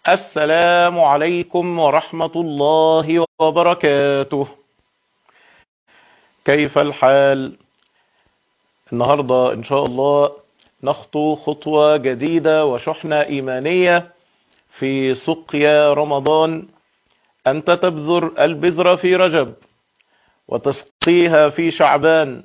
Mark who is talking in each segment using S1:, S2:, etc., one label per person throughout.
S1: السلام عليكم ورحمة الله وبركاته كيف الحال النهاردة إن شاء الله نخطو خطوة جديدة وشحنة إيمانية في سقيا رمضان أنت تبذر البذرة في رجب وتسقيها في شعبان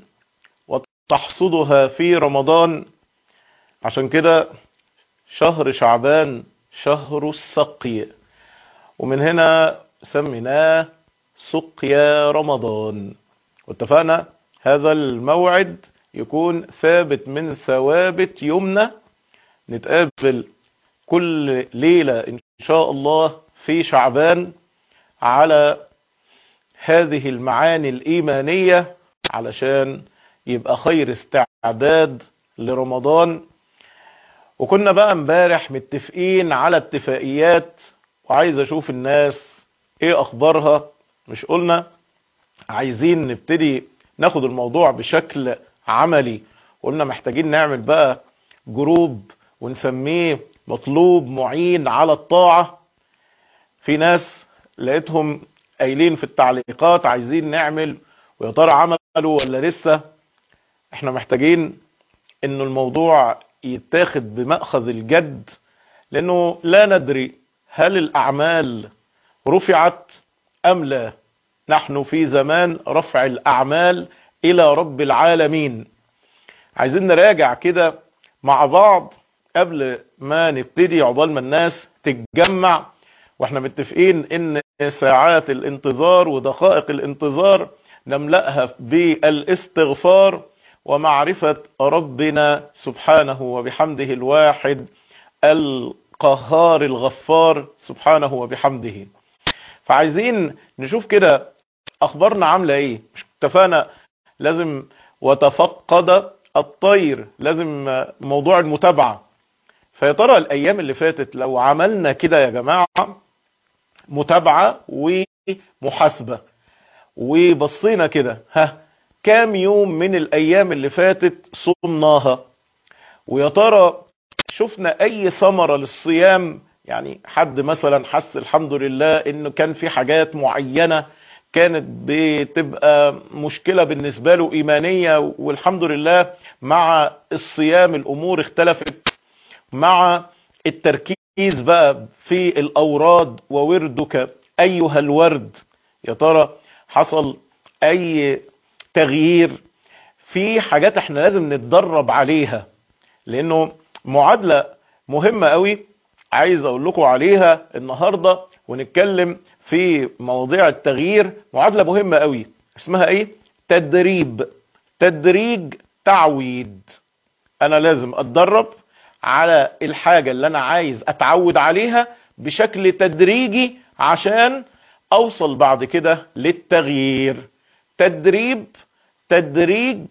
S1: وتحصدها في رمضان عشان كده شهر شعبان شهر السقي ومن هنا سميناه سقيا رمضان واتفقنا هذا الموعد يكون ثابت من ثوابت يومنا نتقابل كل ليلة إن شاء الله في شعبان على هذه المعاني الإيمانية علشان يبقى خير استعداد لرمضان وكنا بقى امبارح متفقين على اتفاقيات وعايز اشوف الناس ايه اخبارها مش قلنا عايزين نبتدي ناخد الموضوع بشكل عملي قلنا محتاجين نعمل بقى جروب ونسميه مطلوب معين على الطاعة في ناس لقيتهم قايلين في التعليقات عايزين نعمل ويا ترى عملوا ولا لسه احنا محتاجين انه الموضوع يتاخد بمأخذ الجد لانه لا ندري هل الاعمال رفعت ام لا نحن في زمان رفع الاعمال الى رب العالمين عايزين نراجع كده مع بعض قبل ما نبتدي عقبال ما الناس تتجمع واحنا متفقين ان ساعات الانتظار ودقائق الانتظار نملأها بالاستغفار ومعرفة ربنا سبحانه وبحمده الواحد القهار الغفار سبحانه وبحمده فعايزين نشوف كده اخبارنا عاملة ايه مش اتفقنا لازم وتفقد الطير لازم موضوع المتابعة فيا ترى الايام اللي فاتت لو عملنا كده يا جماعة متابعة ومحاسبة وبصينا كده ها كام يوم من الايام اللي فاتت صمناها ويا ترى شفنا اي ثمرة للصيام يعني حد مثلا حس الحمد لله انه كان في حاجات معينة كانت بتبقى مشكلة بالنسبة له ايمانية والحمد لله مع الصيام الامور اختلفت مع التركيز بقى في الاوراد ووردك ايها الورد يا ترى حصل اي تغيير في حاجات احنا لازم نتدرب عليها لانه معادلة مهمة قوي عايز اقول لكم عليها النهاردة ونتكلم في مواضيع التغيير معادلة مهمة قوي اسمها ايه تدريب تدريج تعويد انا لازم اتدرب على الحاجة اللي انا عايز اتعود عليها بشكل تدريجي عشان اوصل بعد كده للتغيير تدريب تدريج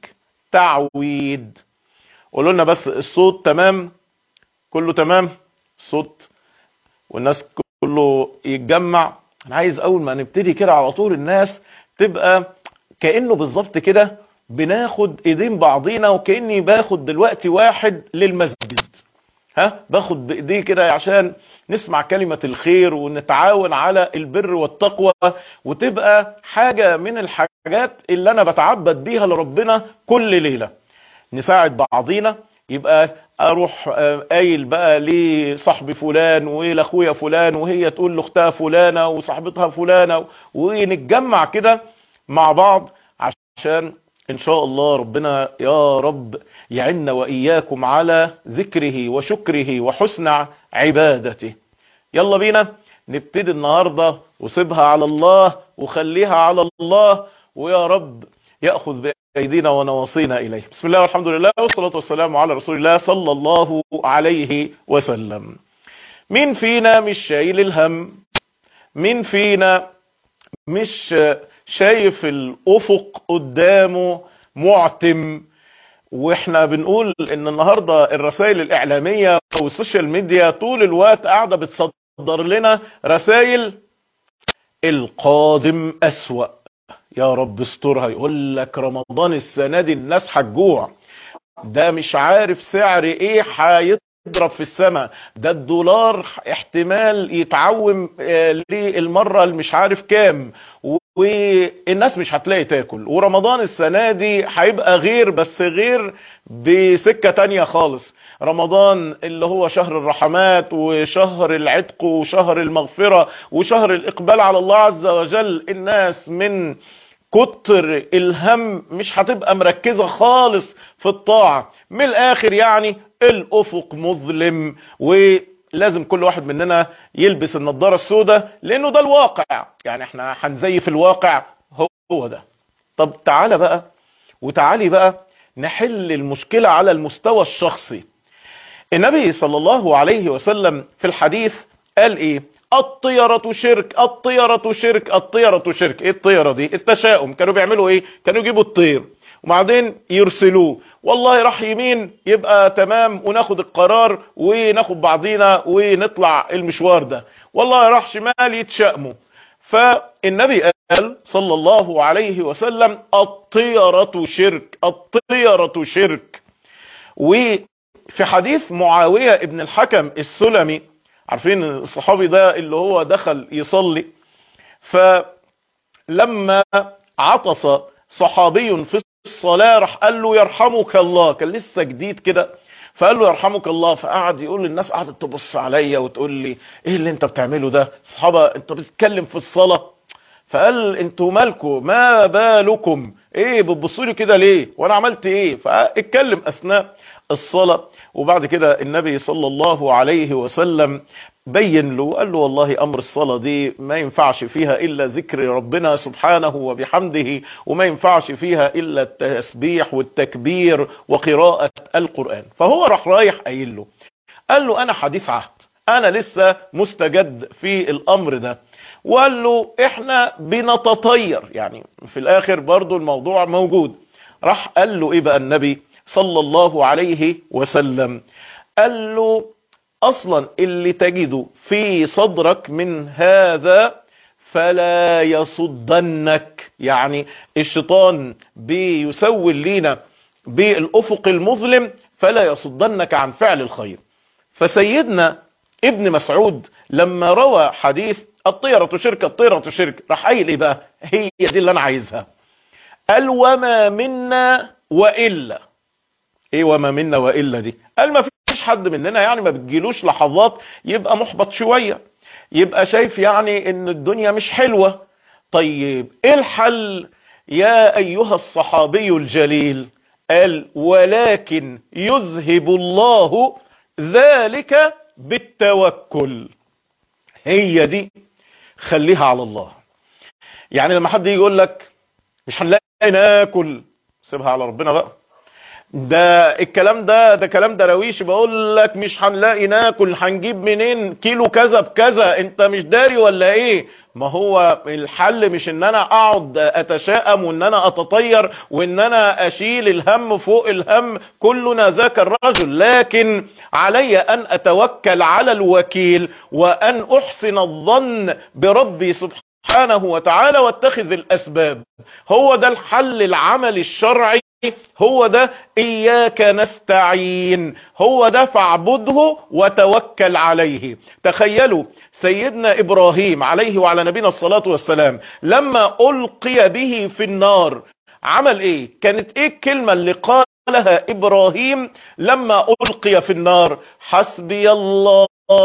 S1: تعويد قولوا لنا بس الصوت تمام كله تمام صوت والناس كله يتجمع انا عايز اول ما نبتدي كده على طول الناس تبقى كانه بالظبط كده بناخد ايدين بعضينا وكاني باخد دلوقتي واحد للمسجد ها باخد بايديه كده عشان نسمع كلمة الخير ونتعاون على البر والتقوى وتبقى حاجة من الحاجات اللي انا بتعبد بيها لربنا كل ليلة نساعد بعضينا يبقى اروح قايل بقى لصاحبي فلان ولاخويا فلان وهي تقول لاختها فلانة وصاحبتها فلانة ونتجمع كده مع بعض عشان ان شاء الله ربنا يا رب يعنا واياكم على ذكره وشكره وحسن عبادته يلا بينا نبتدي النهاردة وسيبها على الله وخليها على الله ويا رب يأخذ بأيدينا ونواصينا إليه بسم الله والحمد لله والصلاة والسلام على رسول الله صلى الله عليه وسلم مين فينا مش شايل الهم مين فينا مش شايف الأفق قدامه معتم واحنا بنقول ان النهاردة الرسائل الاعلامية والسوشيال ميديا طول الوقت قاعدة بتصدر لنا رسائل القادم اسوأ يا رب استرها يقول لك رمضان السنة دي الناس هتجوع ده مش عارف سعر ايه يضرب في السماء ده الدولار احتمال يتعوم للمرة اللي مش عارف كام والناس مش هتلاقي تاكل ورمضان السنة دي هيبقى غير بس غير بسكة تانية خالص رمضان اللي هو شهر الرحمات وشهر العتق وشهر المغفرة وشهر الإقبال على الله عز وجل الناس من كتر الهم مش هتبقى مركزة خالص في الطاعة من الآخر يعني الأفق مظلم ولازم كل واحد مننا يلبس النضارة السوداء لأنه ده الواقع يعني احنا هنزيف الواقع هو ده طب تعالى بقى وتعالي بقى نحل المشكلة على المستوى الشخصي النبي صلى الله عليه وسلم في الحديث قال ايه الطيرة شرك الطيرة شرك الطيرة شرك ايه الطيرة دي التشاؤم كانوا بيعملوا ايه كانوا يجيبوا الطير وبعدين يرسلوه والله راح يمين يبقى تمام وناخد القرار وناخد بعضينا ونطلع المشوار ده والله راح شمال يتشائموا فالنبي قال صلى الله عليه وسلم الطيرة شرك الطيرة شرك وفي حديث معاوية ابن الحكم السلمي عارفين الصحابي ده اللي هو دخل يصلي فلما عطس صحابي في الصلاة راح قال له يرحمك الله كان لسه جديد كده فقال له يرحمك الله فقعد يقول للناس قعدت تبص عليا وتقول لي ايه اللي انت بتعمله ده صحابة انت بتتكلم في الصلاة فقال انتوا مالكم ما بالكم ايه بتبصوا لي كده ليه وانا عملت ايه فاتكلم اثناء الصلاة وبعد كده النبي صلى الله عليه وسلم بين له قال له والله امر الصلاة دي ما ينفعش فيها الا ذكر ربنا سبحانه وبحمده وما ينفعش فيها الا التسبيح والتكبير وقراءة القرآن فهو راح رايح قايل له قال له انا حديث عهد انا لسه مستجد في الامر ده وقال له احنا بنتطير يعني في الاخر برضو الموضوع موجود راح قال له ايه بقى النبي صلى الله عليه وسلم قال له اصلا اللي تجده في صدرك من هذا فلا يصدنك يعني الشيطان بيسول لينا بالافق المظلم فلا يصدنك عن فعل الخير فسيدنا ابن مسعود لما روى حديث الطيرة شرك الطيرة شرك راح قايل ايه بقى هي دي اللي انا عايزها قال وما منا والا ايه وما منا والا دي قال ما فيش حد مننا يعني ما بتجيلوش لحظات يبقى محبط شوية يبقى شايف يعني ان الدنيا مش حلوة طيب ايه الحل يا ايها الصحابي الجليل قال ولكن يذهب الله ذلك بالتوكل هي دي خليها على الله يعني لما حد يجي يقول لك مش هنلاقي ناكل سيبها على ربنا بقى ده الكلام ده ده كلام دراويش بقول لك مش هنلاقي ناكل هنجيب منين كيلو كذا بكذا انت مش داري ولا ايه ما هو الحل مش ان انا اقعد اتشائم وان انا اتطير وان انا اشيل الهم فوق الهم كلنا ذاك الرجل لكن علي ان اتوكل على الوكيل وان احسن الظن بربي سبحانه وتعالى واتخذ الاسباب هو ده الحل العمل الشرعي هو ده إياك نستعين هو ده فاعبده وتوكل عليه تخيلوا سيدنا إبراهيم عليه وعلى نبينا الصلاة والسلام لما ألقي به في النار عمل إيه كانت إيه الكلمة اللي قالها إبراهيم لما ألقي في النار حسبي الله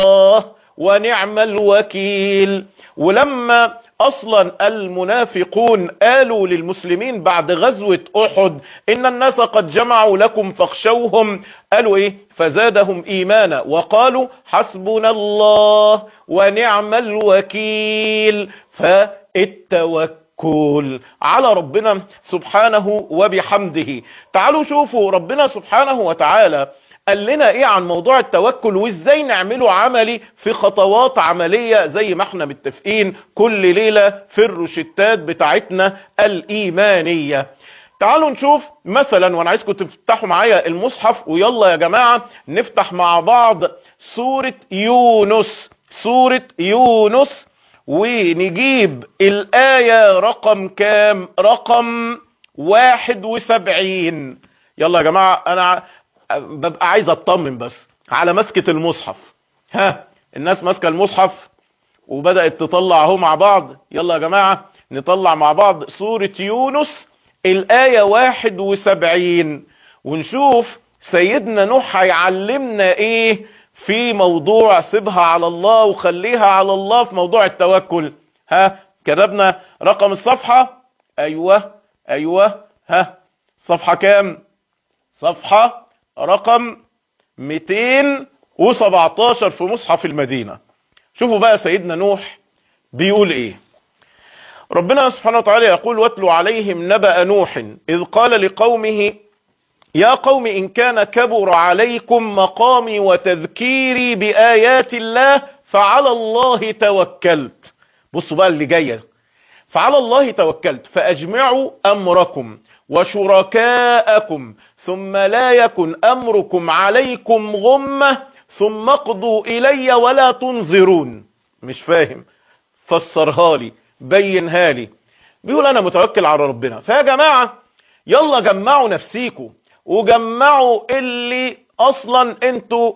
S1: ونعم الوكيل ولما اصلا المنافقون قالوا للمسلمين بعد غزوة احد ان الناس قد جمعوا لكم فاخشوهم قالوا ايه فزادهم ايمانا وقالوا حسبنا الله ونعم الوكيل فالتوكل على ربنا سبحانه وبحمده تعالوا شوفوا ربنا سبحانه وتعالى قال لنا ايه عن موضوع التوكل وازاي نعمله عملي في خطوات عملية زي ما احنا متفقين كل ليلة في الروشتات بتاعتنا الايمانية تعالوا نشوف مثلا وانا عايزكم تفتحوا معايا المصحف ويلا يا جماعة نفتح مع بعض سورة يونس سورة يونس ونجيب الآية رقم كام رقم واحد وسبعين يلا يا جماعة انا ببقى عايز اطمن بس على مسكة المصحف ها الناس ماسكة المصحف وبدأت تطلع اهو مع بعض يلا يا جماعة نطلع مع بعض سورة يونس الآية 71 ونشوف سيدنا نوح هيعلمنا ايه في موضوع سيبها على الله وخليها على الله في موضوع التوكل ها كتبنا رقم الصفحة ايوه ايوه ها صفحة كام صفحة رقم 217 في مصحف المدينة شوفوا بقى سيدنا نوح بيقول ايه ربنا سبحانه وتعالى يقول واتلو عليهم نبأ نوح إذ قال لقومه يا قوم إن كان كبر عليكم مقامي وتذكيري بآيات الله فعلى الله توكلت بصوا بقى اللي جاية فعلى الله توكلت فأجمعوا أمركم وشركاءكم ثم لا يكن أمركم عليكم غمة ثم اقضوا إلي ولا تنظرون مش فاهم فسرها لي بينها لي بيقول أنا متوكل على ربنا فيا جماعة يلا جمعوا نفسيكم وجمعوا اللي اصلا انتوا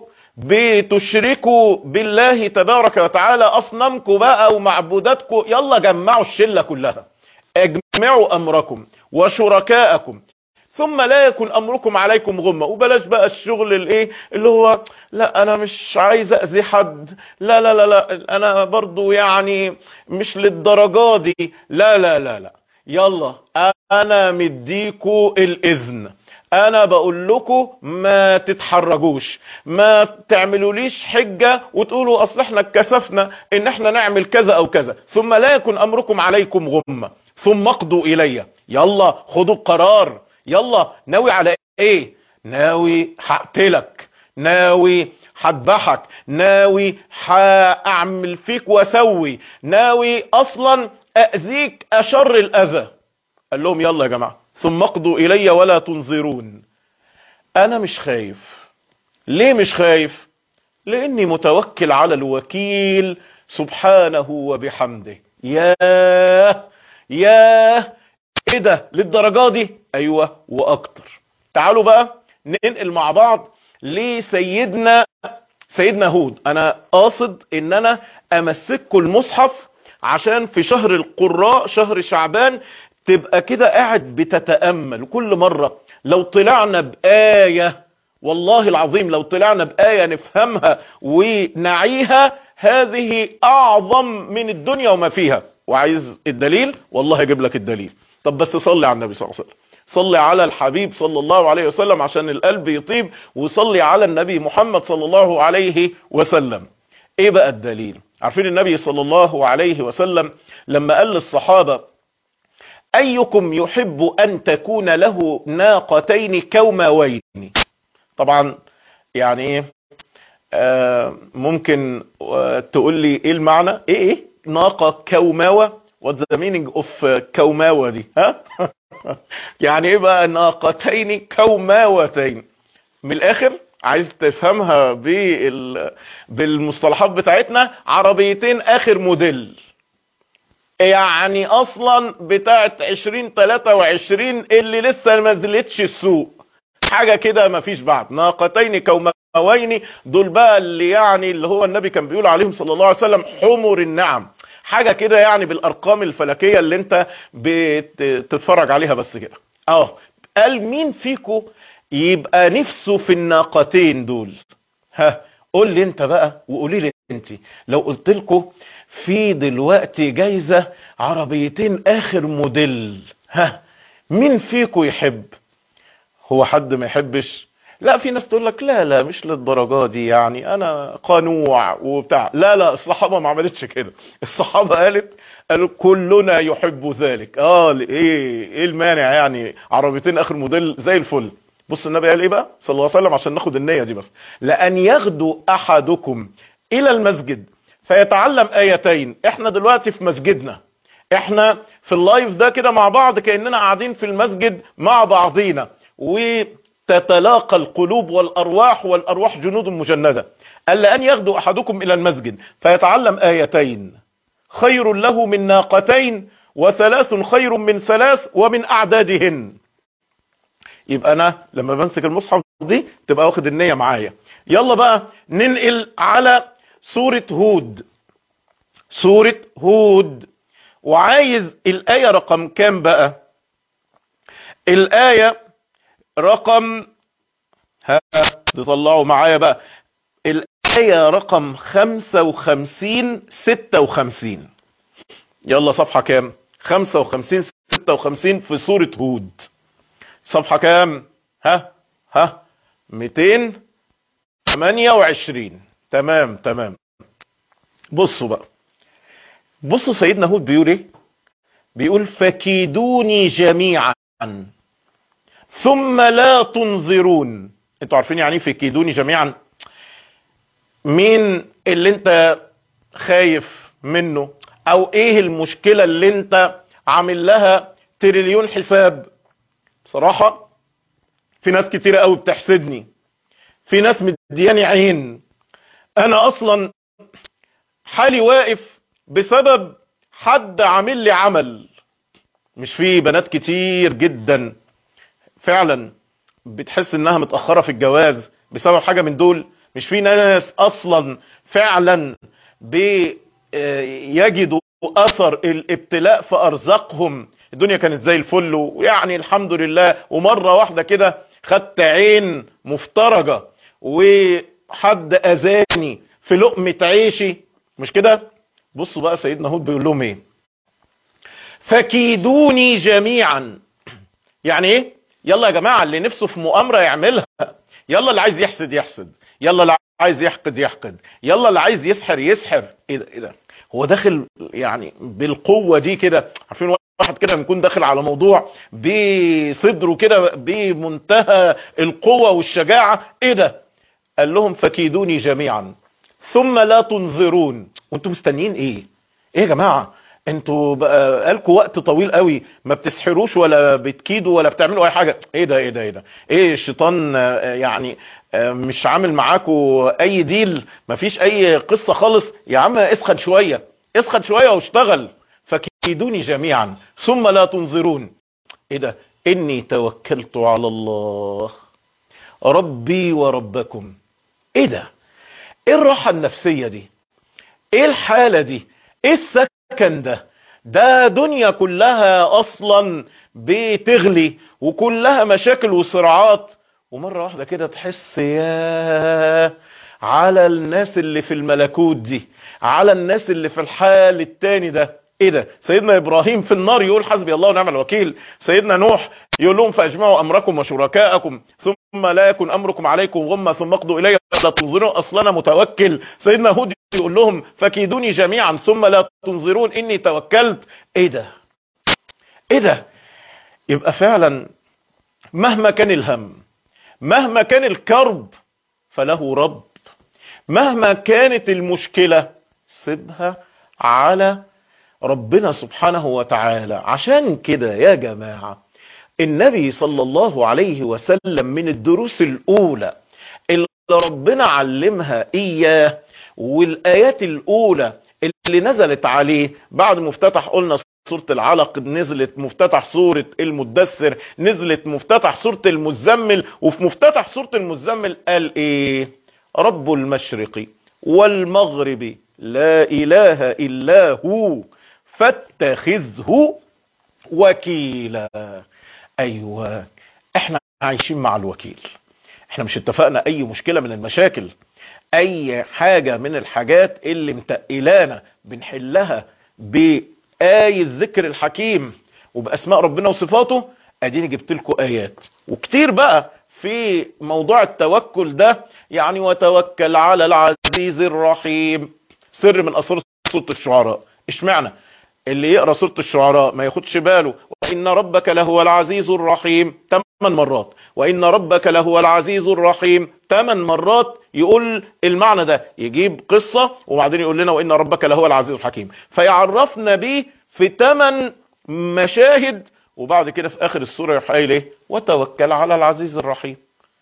S1: بتشركوا بالله تبارك وتعالى اصنامكم بقى ومعبوداتكم يلا جمعوا الشلة كلها اجمعوا امركم وشركاءكم ثم لا يكن امركم عليكم غمة وبلاش بقى الشغل الايه اللي هو لا انا مش عايز اذي حد لا لا لا لا انا برضو يعني مش للدرجة دي لا لا لا لا يلا انا مديكوا الاذن انا بقول لكم ما تتحرجوش ما تعملوليش حجة وتقولوا اصل احنا اتكسفنا ان احنا نعمل كذا او كذا ثم لا يكن امركم عليكم غمة ثم اقضوا الي يلا خدوا القرار يلا ناوي على ايه ناوي هقتلك ناوي هذبحك ناوي هاعمل فيك واسوي ناوي اصلا اذيك اشر الاذى قال لهم يلا يا جماعه ثم اقضوا الي ولا تنظرون انا مش خايف ليه مش خايف لاني متوكل على الوكيل سبحانه وبحمده ياه ياه ايه ده للدرجة دي ايوه واكتر تعالوا بقى ننقل مع بعض لسيدنا سيدنا هود انا قاصد ان انا امسككم المصحف عشان في شهر القراء شهر شعبان تبقى كده قاعد بتتأمل كل مرة لو طلعنا بآية والله العظيم لو طلعنا بآية نفهمها ونعيها هذه أعظم من الدنيا وما فيها وعايز الدليل والله هجيب لك الدليل طب بس صلي على النبي صلى الله عليه وسلم صلي على الحبيب صلى الله عليه وسلم عشان القلب يطيب وصلي على النبي محمد صلى الله عليه وسلم ايه بقى الدليل عارفين النبي صلى الله عليه وسلم لما قال للصحابة ايكم يحب ان تكون له ناقتين كوماوين طبعا يعني ايه آه ممكن آه تقول لي ايه المعنى ايه ايه ناقة كوماوة what's the meaning of كوماوة دي ها يعني ايه بقى ناقتين كوماوتين من الاخر عايز تفهمها بال... بالمصطلحات بتاعتنا عربيتين اخر موديل يعني اصلا بتاعت 2023 اللي لسه ما نزلتش السوق حاجة كده ما فيش بعد ناقتين كوماوين دول بقى اللي يعني اللي هو النبي كان بيقول عليهم صلى الله عليه وسلم حمر النعم حاجة كده يعني بالارقام الفلكية اللي انت بتتفرج عليها بس كده اه قال مين فيكو يبقى نفسه في الناقتين دول ها قول لي انت بقى وقولي لي انت لو قلت لكم في دلوقتي جايزة عربيتين اخر موديل ها مين فيكو يحب هو حد ما يحبش لا في ناس تقول لك لا لا مش للدرجة دي يعني انا قنوع وبتاع لا لا الصحابة ما عملتش كده الصحابة قالت قالوا كلنا يحب ذلك اه ايه ايه المانع يعني عربيتين اخر موديل زي الفل بص النبي قال ايه بقى صلى الله عليه وسلم عشان ناخد النية دي بس لان يغدو احدكم الى المسجد فيتعلم ايتين احنا دلوقتي في مسجدنا احنا في اللايف ده كده مع بعض كأننا قاعدين في المسجد مع بعضينا وتتلاقى القلوب والارواح والارواح جنود مجندة قال لأن يغدو احدكم الى المسجد فيتعلم ايتين خير له من ناقتين وثلاث خير من ثلاث ومن اعدادهن يبقى انا لما بمسك المصحف دي تبقى واخد النية معايا يلا بقى ننقل على سورة هود سورة هود وعايز الآية رقم كام بقى الآية رقم ها تطلعوا معايا بقى الآية رقم خمسة وخمسين ستة وخمسين يلا صفحة كام خمسة وخمسين ستة وخمسين في سورة هود صفحة كام ها ها ميتين تمانية وعشرين تمام تمام بصوا بقى بصوا سيدنا هود بيقول ايه بيقول فكيدوني جميعا ثم لا تنظرون انتوا عارفين يعني ايه فكيدوني جميعا مين اللي انت خايف منه او ايه المشكلة اللي انت عامل لها تريليون حساب بصراحة في ناس كتيرة قوي بتحسدني في ناس مدياني عين انا اصلا حالي واقف بسبب حد عامل لي عمل مش في بنات كتير جدا فعلا بتحس انها متأخرة في الجواز بسبب حاجة من دول مش في ناس اصلا فعلا بيجدوا اثر الابتلاء في ارزاقهم الدنيا كانت زي الفل ويعني الحمد لله ومرة واحدة كده خدت عين مفترجة وحد اذاني في لقمة عيشي مش كده بصوا بقى سيدنا هود بيقول لهم ايه فكيدوني جميعا يعني ايه يلا يا جماعة اللي نفسه في مؤامرة يعملها يلا اللي عايز يحسد يحسد يلا اللي عايز يحقد يحقد يلا اللي عايز يسحر يسحر ايه ده ايه ده هو داخل يعني بالقوة دي كده عارفين واحد كده بيكون داخل على موضوع بصدره كده بمنتهى القوة والشجاعة ايه ده قال لهم فكيدوني جميعا ثم لا تنظرون وانتم مستنيين ايه ايه يا جماعة انتوا بقى قالكوا وقت طويل قوي ما بتسحروش ولا بتكيدوا ولا بتعملوا اي حاجة ايه ده ايه ده ايه ده ايه الشيطان يعني مش عامل معاكوا اي ديل مفيش اي قصة خالص يا عم اسخن شوية اسخن شوية واشتغل فكيدوني جميعا ثم لا تنظرون ايه ده اني توكلت على الله ربي وربكم ايه ده ايه الراحة النفسية دي ايه الحالة دي ايه السكن ده ده دنيا كلها اصلا بتغلي وكلها مشاكل وصراعات ومرة واحدة كده تحس يا على الناس اللي في الملكوت دي على الناس اللي في الحال التاني ده ايه ده سيدنا ابراهيم في النار يقول حسبي الله ونعم الوكيل سيدنا نوح يقول لهم فاجمعوا امركم وشركاءكم ثم لا يكن امركم عليكم غمة ثم اقضوا الي لا تنظرون اصلا متوكل سيدنا هود يقول لهم فكيدوني جميعا ثم لا تنظرون اني توكلت ايه ده ايه ده يبقى فعلا مهما كان الهم مهما كان الكرب فله رب مهما كانت المشكلة سيبها على ربنا سبحانه وتعالى عشان كده يا جماعة النبي صلى الله عليه وسلم من الدروس الأولى اللي ربنا علمها إياه والآيات الأولى اللي نزلت عليه بعد مفتتح قلنا سورة العلق نزلت مفتتح سورة المدثر نزلت مفتتح سورة المزمل وفي مفتتح سورة المزمل قال ايه رب المشرق والمغرب لا اله الا هو فاتخذه وكيلا ايوه احنا عايشين مع الوكيل احنا مش اتفقنا اي مشكلة من المشاكل اي حاجة من الحاجات اللي متقلانا بنحلها بآية الذكر الحكيم وبأسماء ربنا وصفاته اديني جبت لكم ايات وكتير بقى في موضوع التوكل ده يعني وتوكل على العزيز الرحيم سر من اسرار سورة الشعراء اشمعنى اللي يقرا سوره الشعراء ما ياخدش باله وان ربك لهو العزيز الرحيم ثمان مرات وان ربك لهو العزيز الرحيم ثمان مرات يقول المعنى ده يجيب قصة وبعدين يقول لنا وان ربك لهو العزيز الحكيم فيعرفنا بيه في ثمان مشاهد وبعد كده في اخر السوره يروح قايل ايه وتوكل على العزيز الرحيم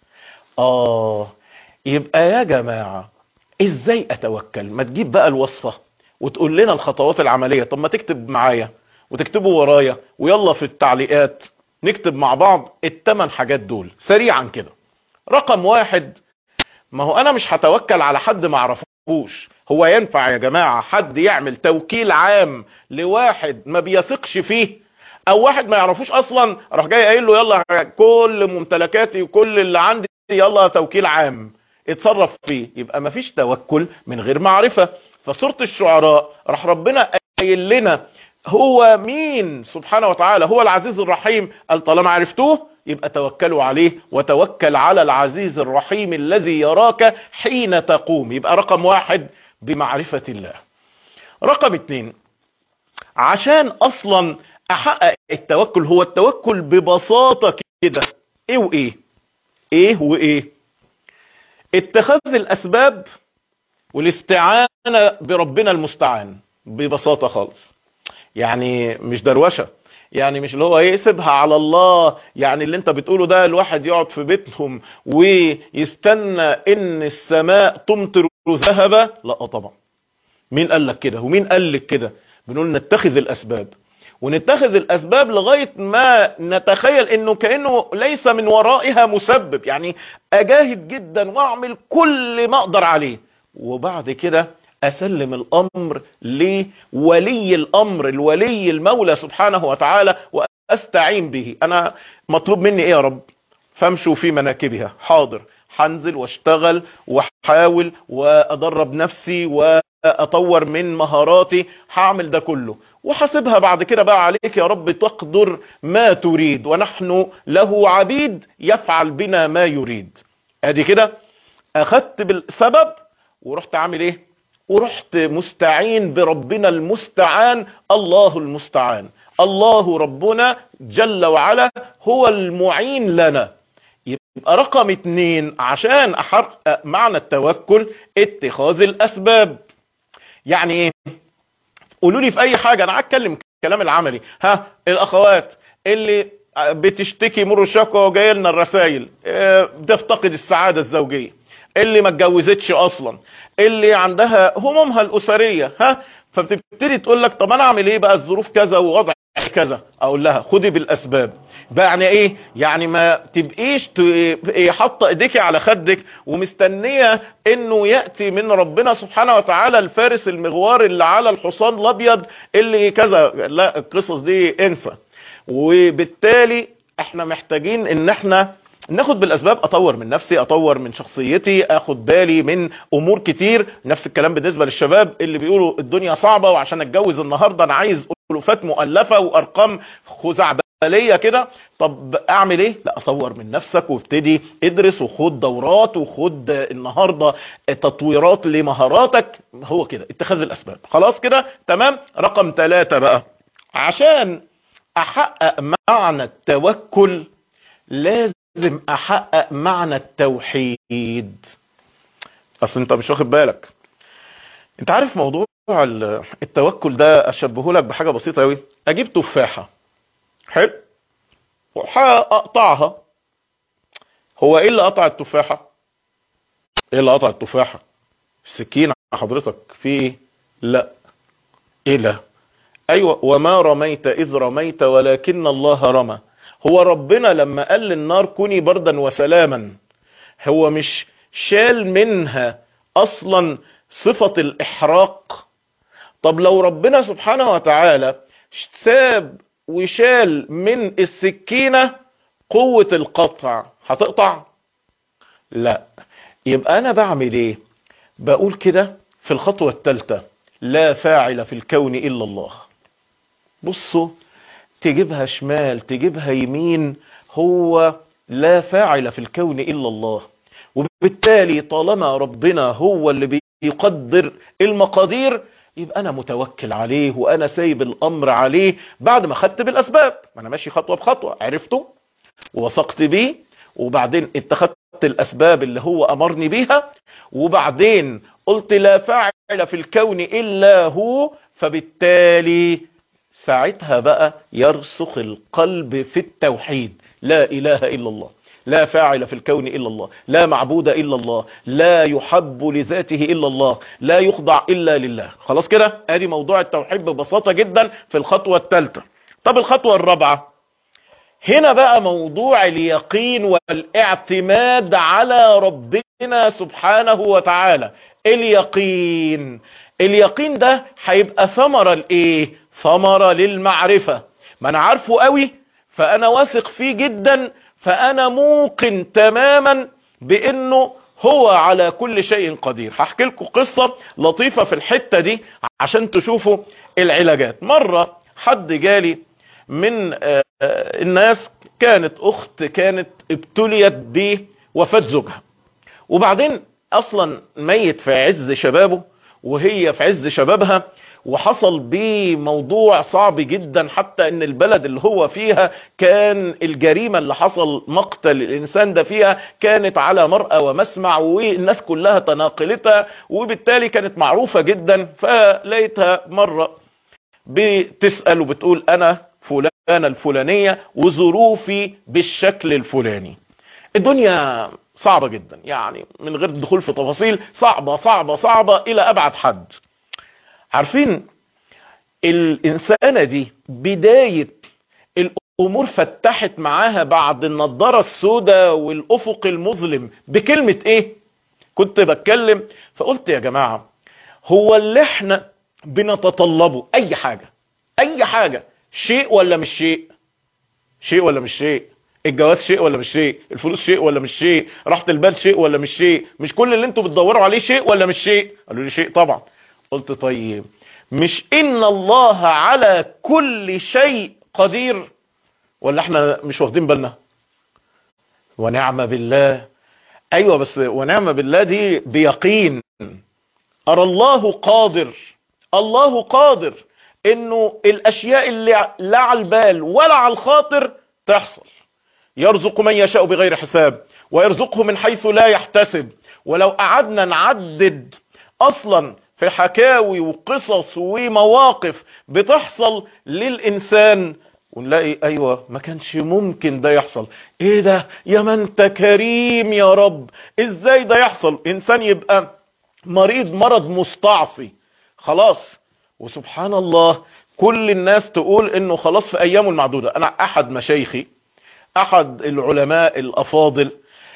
S1: اه يبقى يا جماعه ازاي اتوكل ما تجيب بقى الوصفه وتقول لنا الخطوات العملية طب ما تكتب معايا وتكتبوا ورايا ويلا في التعليقات نكتب مع بعض التمن حاجات دول سريعا كده رقم واحد ما هو انا مش هتوكل على حد ما اعرفوش هو ينفع يا جماعة حد يعمل توكيل عام لواحد ما بيثقش فيه او واحد ما يعرفوش اصلا راح جاي قايل له يلا كل ممتلكاتي وكل اللي عندي يلا توكيل عام اتصرف فيه يبقى ما فيش توكل من غير معرفة فسورة الشعراء راح ربنا قايل لنا هو مين سبحانه وتعالى هو العزيز الرحيم قال طالما عرفتوه يبقى توكلوا عليه وتوكل على العزيز الرحيم الذي يراك حين تقوم يبقى رقم واحد بمعرفة الله رقم اتنين عشان اصلا احقق التوكل هو التوكل ببساطة كده ايه وايه ايه وايه اتخاذ الاسباب والاستعانة بربنا المستعان ببساطة خالص يعني مش دروشة يعني مش اللي هو ايه سيبها على الله يعني اللي انت بتقوله ده الواحد يقعد في بيتهم ويستنى ان السماء تمطر ذهبا لا طبعا مين قال لك كده ومين قال لك كده بنقول نتخذ الاسباب ونتخذ الاسباب لغاية ما نتخيل انه كأنه ليس من ورائها مسبب يعني اجاهد جدا واعمل كل ما اقدر عليه وبعد كده اسلم الامر لولي الامر الولي المولى سبحانه وتعالى واستعين به انا مطلوب مني ايه يا رب فامشوا في مناكبها حاضر هنزل واشتغل واحاول وادرب نفسي واطور من مهاراتي هعمل ده كله وحاسبها بعد كده بقى عليك يا رب تقدر ما تريد ونحن له عبيد يفعل بنا ما يريد ادي كده اخدت بالسبب ورحت عامل ايه ورحت مستعين بربنا المستعان الله المستعان الله ربنا جل وعلا هو المعين لنا يبقى رقم اتنين عشان احقق معنى التوكل اتخاذ الاسباب يعني ايه قولوا لي في اي حاجة انا هتكلم كلام العملي ها الاخوات اللي بتشتكي مر الشكوى وجايه لنا الرسائل بتفتقد السعادة الزوجية اللي ما اتجوزتش اصلا اللي عندها همومها الاسريه ها فبتبتدي تقول لك طب انا اعمل ايه بقى الظروف كذا ووضع كذا اقول لها خدي بالاسباب بقى يعني ايه يعني ما تبقيش حاطه ايديكي على خدك ومستنيه انه ياتي من ربنا سبحانه وتعالى الفارس المغوار اللي على الحصان الابيض اللي كذا لا القصص دي انسى وبالتالي احنا محتاجين ان احنا ناخد بالاسباب اطور من نفسي اطور من شخصيتي اخد بالي من امور كتير نفس الكلام بالنسبه للشباب اللي بيقولوا الدنيا صعبه وعشان اتجوز النهارده انا عايز الوفات مؤلفه وارقام خزعبليه كده طب اعمل ايه لا اطور من نفسك وابتدي ادرس وخد دورات وخد النهارده تطويرات لمهاراتك هو كده اتخاذ الاسباب خلاص كده تمام رقم ثلاثة بقى عشان احقق معنى التوكل لازم لازم احقق معنى التوحيد اصل انت مش واخد بالك انت عارف موضوع التوكل ده اشبهه لك بحاجه بسيطه قوي اجيب تفاحه حلو وهقطعها هو ايه اللي قطع التفاحه ايه اللي قطع التفاحه السكينه حضرتك في ايه لا ايه لا ايوه وما رميت اذ رميت ولكن الله رمى هو ربنا لما قال للنار كوني بردا وسلاما هو مش شال منها اصلا صفة الاحراق طب لو ربنا سبحانه وتعالى ساب وشال من السكينة قوة القطع هتقطع لا يبقى انا بعمل ايه بقول كده في الخطوة الثالثة لا فاعل في الكون الا الله بصوا تجيبها شمال تجيبها يمين هو لا فاعل في الكون إلا الله وبالتالي طالما ربنا هو اللي بيقدر المقادير يبقى أنا متوكل عليه وأنا سايب الأمر عليه بعد ما خدت بالأسباب ما أنا ماشي خطوة بخطوة عرفته ووثقت بيه وبعدين اتخذت الأسباب اللي هو أمرني بيها وبعدين قلت لا فاعل في الكون إلا هو فبالتالي ساعتها بقى يرسخ القلب في التوحيد لا إله إلا الله لا فاعل في الكون إلا الله لا معبود إلا الله لا يحب لذاته إلا الله لا يخضع إلا لله خلاص كده ادي موضوع التوحيد ببساطة جدا في الخطوة الثالثة طب الخطوة الرابعة هنا بقى موضوع اليقين والاعتماد على ربنا سبحانه وتعالى اليقين اليقين ده هيبقى ثمرة لايه ثمرة للمعرفة ما انا عارفه قوي فانا واثق فيه جدا فانا موقن تماما بانه هو على كل شيء قدير هحكي لكم قصة لطيفة في الحتة دي عشان تشوفوا العلاجات مرة حد جالي من الناس كانت اخت كانت ابتليت بوفاة زوجها وبعدين اصلا ميت في عز شبابه وهي في عز شبابها وحصل بموضوع صعب جدا حتى ان البلد اللي هو فيها كان الجريمة اللي حصل مقتل الانسان ده فيها كانت على مرأى ومسمع والناس كلها تناقلتها وبالتالي كانت معروفة جدا فلقيتها مرة بتسأل وبتقول انا فلانة الفلانية وظروفي بالشكل الفلاني الدنيا صعبة جدا يعني من غير الدخول في تفاصيل صعبة صعبة صعبة الى ابعد حد عارفين الانسانة دي بداية الامور فتحت معاها بعد النضارة السوداء والافق المظلم بكلمة ايه كنت بتكلم فقلت يا جماعة هو اللي احنا بنتطلبه اي حاجة اي حاجة شيء ولا مش شيء شيء ولا مش شيء الجواز شيء ولا مش شيء الفلوس شيء ولا مش شيء راحة البال شيء ولا مش شيء مش كل اللي انتوا بتدوروا عليه شيء ولا مش شيء قالوا لي شيء طبعا قلت طيب مش ان الله على كل شيء قدير ولا احنا مش واخدين بالنا ونعم بالله ايوه بس ونعم بالله دي بيقين ارى الله قادر الله قادر انه الاشياء اللي لا على البال ولا على الخاطر تحصل يرزق من يشاء بغير حساب ويرزقه من حيث لا يحتسب ولو قعدنا نعدد اصلا في حكاوي وقصص ومواقف بتحصل للإنسان ونلاقي أيوة ما كانش ممكن ده يحصل ايه ده يا ما انت كريم يا رب ازاي ده يحصل انسان يبقى مريض مرض مستعصي خلاص وسبحان الله كل الناس تقول انه خلاص في ايامه المعدودة انا احد مشايخي احد العلماء الافاضل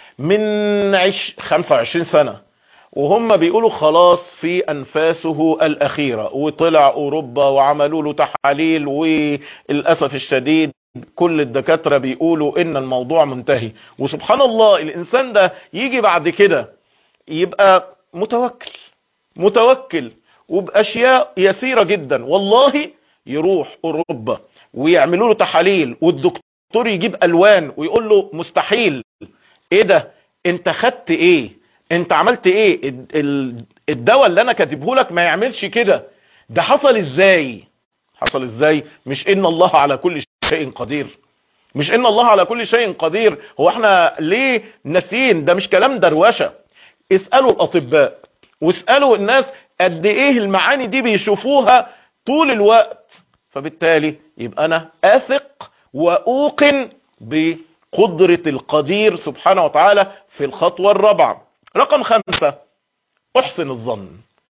S1: من عش 25 سنة وهم بيقولوا خلاص في انفاسه الاخيرة وطلع اوروبا وعملوا له تحاليل وللأسف الشديد كل الدكاترة بيقولوا ان الموضوع منتهي وسبحان الله الانسان ده يجي بعد كده يبقى متوكل متوكل وباشياء يسيرة جدا والله يروح اوروبا ويعملوا له تحاليل والدكتور يجيب الوان ويقول له مستحيل ايه ده انت خدت ايه انت عملت ايه الدواء اللي انا كاتبه لك ما يعملش كده ده حصل ازاي حصل ازاي مش ان الله على كل شيء قدير مش ان الله على كل شيء قدير هو احنا ليه ناسيين ده مش كلام دروشه اسالوا الاطباء واسالوا الناس قد ايه المعاني دي بيشوفوها طول الوقت فبالتالي يبقى انا اثق واوقن بقدرة القدير سبحانه وتعالى في الخطوة الرابعة رقم خمسة احسن الظن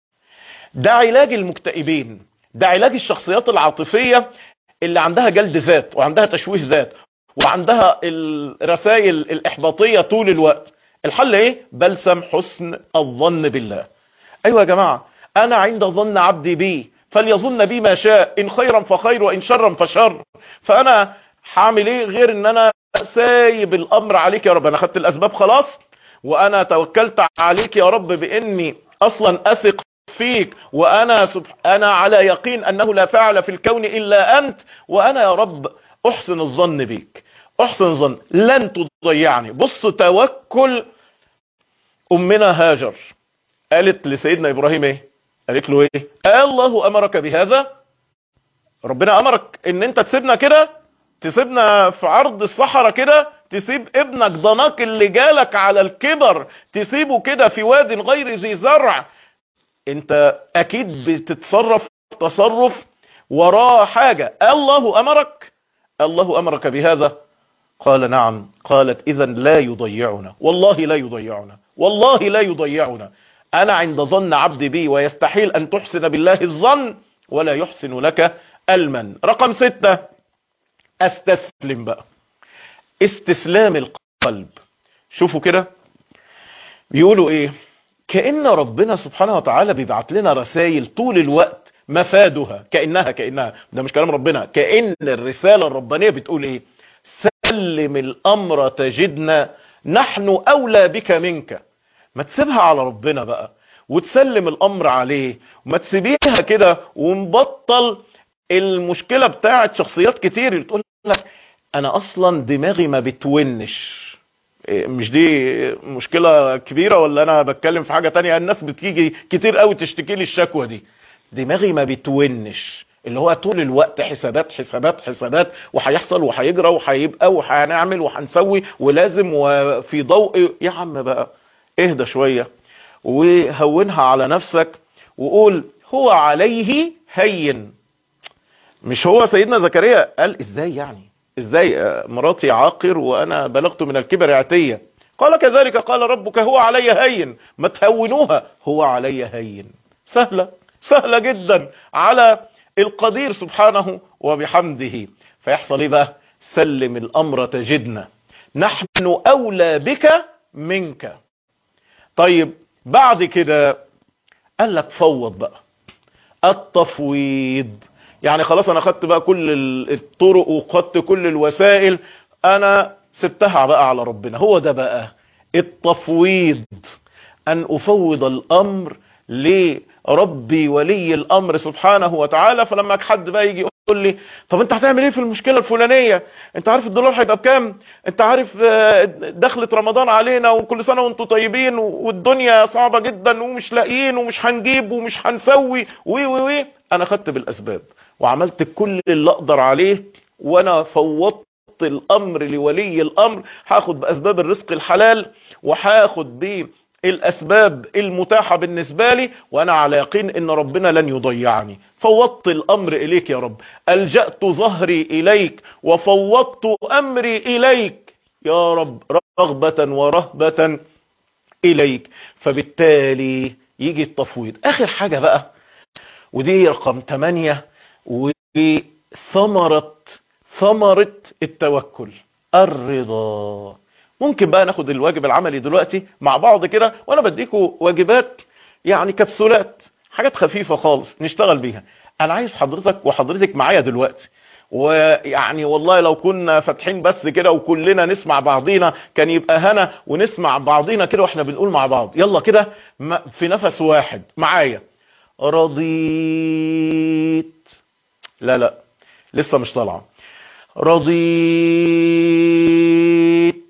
S1: ده علاج المكتئبين ده علاج الشخصيات العاطفية اللي عندها جلد ذات وعندها تشويه ذات وعندها الرسائل الإحباطية طول الوقت الحل ايه بلسم حسن الظن بالله ايوه يا جماعة انا عند ظن عبدي بي فليظن بي ما شاء ان خيرا فخير وان شرا فشر فانا هعمل ايه غير ان انا سايب الامر عليك يا رب انا خدت الاسباب خلاص وانا توكلت عليك يا رب باني اصلا اثق فيك وانا سبح انا على يقين انه لا فعل في الكون الا انت وانا يا رب احسن الظن بيك احسن الظن لن تضيعني بص توكل امنا هاجر قالت لسيدنا ابراهيم ايه قالت له ايه الله امرك بهذا ربنا امرك ان انت تسيبنا كده تسيبنا في عرض الصحراء كده تسيب ابنك ضناك اللي جالك على الكبر تسيبه كده في واد غير ذي زرع انت اكيد بتتصرف تصرف وراه حاجة الله امرك الله امرك بهذا قال نعم قالت اذا لا يضيعنا والله لا يضيعنا والله لا يضيعنا انا عند ظن عبدي بي ويستحيل ان تحسن بالله الظن ولا يحسن لك المن رقم ستة استسلم بقى استسلام القلب شوفوا كده بيقولوا ايه كأن ربنا سبحانه وتعالى بيبعت لنا رسائل طول الوقت مفادها كأنها كأنها ده مش كلام ربنا كأن الرسالة الربانية بتقول ايه سلم الامر تجدنا نحن اولى بك منك ما تسيبها على ربنا بقى وتسلم الامر عليه وما تسيبيها كده ونبطل المشكلة بتاعت شخصيات كتير اللي تقول لك انا اصلا دماغي ما بتونش مش دي مشكلة كبيرة ولا انا بتكلم في حاجة تانية الناس بتيجي كتير قوي تشتكي لي الشكوى دي دماغي ما بتونش اللي هو طول الوقت حسابات حسابات حسابات وهيحصل وهيجرى وهيبقى وهنعمل وهنسوي ولازم وفي ضوء يا عم بقى اهدى شوية وهونها على نفسك وقول هو عليه هين مش هو سيدنا زكريا قال ازاي يعني ازاي مراتي عاقر وانا بلغت من الكبر عتية قال كذلك قال ربك هو علي هين ما تهونوها هو علي هين سهلة سهلة جدا على القدير سبحانه وبحمده فيحصل ايه بقى سلم الامر تجدنا نحن اولى بك منك طيب بعد كده قال لك فوض بقى التفويض يعني خلاص انا خدت بقى كل الطرق وخدت كل الوسائل انا سبتها بقى على ربنا هو ده بقى التفويض ان افوض الامر لربي ولي الامر سبحانه وتعالى فلما حد بقى يجي يقول لي طب انت هتعمل ايه في المشكله الفلانيه انت عارف الدولار هيبقى بكام انت عارف دخلت رمضان علينا وكل سنه وانتم طيبين والدنيا صعبه جدا ومش لاقيين ومش هنجيب ومش هنسوي وي وي وي انا خدت بالاسباب وعملت كل اللي اقدر عليه وانا فوضت الامر لولي الامر هاخد باسباب الرزق الحلال وهاخد بالاسباب المتاحه بالنسبه لي وانا على يقين ان ربنا لن يضيعني فوضت الامر اليك يا رب الجات ظهري اليك وفوضت امري اليك يا رب رغبه ورهبه اليك فبالتالي يجي التفويض اخر حاجه بقى ودي رقم 8 وثمرة ثمرة التوكل الرضا ممكن بقى ناخد الواجب العملي دلوقتي مع بعض كده وانا بديكوا واجبات يعني كبسولات حاجات خفيفة خالص نشتغل بيها انا عايز حضرتك وحضرتك معايا دلوقتي ويعني والله لو كنا فاتحين بس كده وكلنا نسمع بعضينا كان يبقى هنا ونسمع بعضينا كده واحنا بنقول مع بعض يلا كده في نفس واحد معايا رضيت لا لا لسه مش طالعه رضيت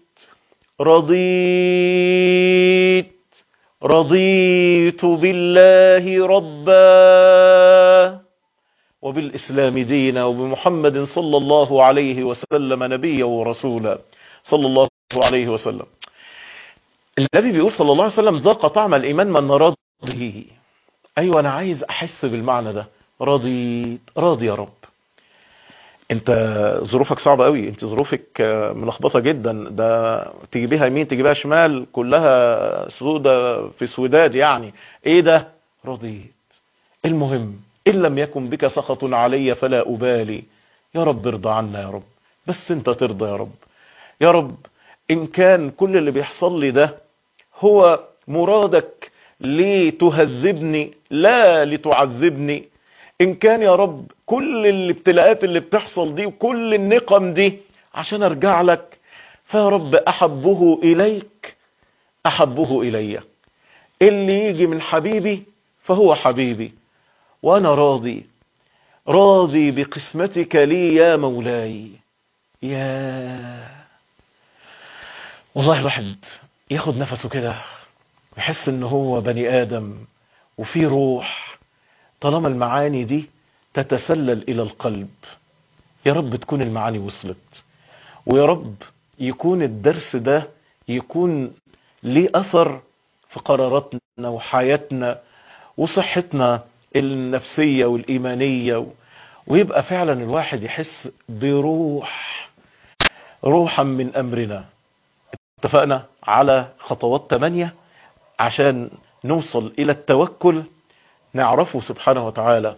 S1: رضيت رضيت بالله ربا وبالإسلام دينا وبمحمد صلى الله عليه وسلم نبيا ورسولا صلى الله عليه وسلم النبي بيقول صلى الله عليه وسلم ذاق طعم الإيمان من رضي ايوه انا عايز احس بالمعنى ده راضي راضي يا رب انت ظروفك صعبه قوي انت ظروفك ملخبطه جدا ده تجيبيها يمين تجيبيها شمال كلها سودة في سوداد يعني ايه ده رضيت المهم ان لم يكن بك سخط علي فلا ابالي يا رب ارضى عنا يا رب بس انت ترضى يا رب يا رب ان كان كل اللي بيحصل لي ده هو مرادك لتهذبني لا لتعذبني ان كان يا رب كل الابتلاءات اللي بتحصل دي وكل النقم دي عشان ارجع لك فيا رب احبه اليك احبه الي اللي يجي من حبيبي فهو حبيبي وانا راضي راضي بقسمتك لي يا مولاي يا والله الواحد ياخد نفسه كده يحس ان هو بني ادم وفي روح طالما المعاني دي تتسلل الى القلب يا رب تكون المعاني وصلت ويا رب يكون الدرس ده يكون ليه اثر في قراراتنا وحياتنا وصحتنا النفسية والايمانية ويبقى فعلا الواحد يحس بروح روحا من امرنا اتفقنا على خطوات 8 عشان نوصل الى التوكل نعرفه سبحانه وتعالى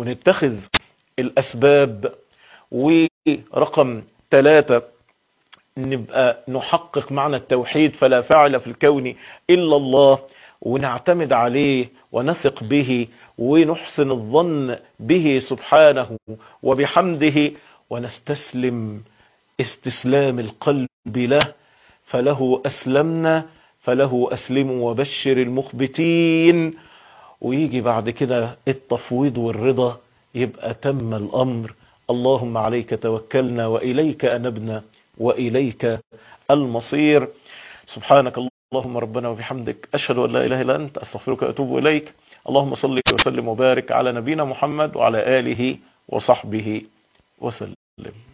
S1: ونتخذ الاسباب ورقم ثلاثة نبقى نحقق معنى التوحيد فلا فاعل في الكون إلا الله ونعتمد عليه ونثق به ونحسن الظن به سبحانه وبحمده ونستسلم استسلام القلب له فله أسلمنا فله أسلم وبشر المخبتين ويجي بعد كده التفويض والرضا يبقى تم الأمر اللهم عليك توكلنا وإليك أنبنا وإليك المصير سبحانك اللهم ربنا وبحمدك أشهد أن لا إله إلا أنت أستغفرك وأتوب إليك اللهم صل وسلم وبارك على نبينا محمد وعلى آله وصحبه وسلم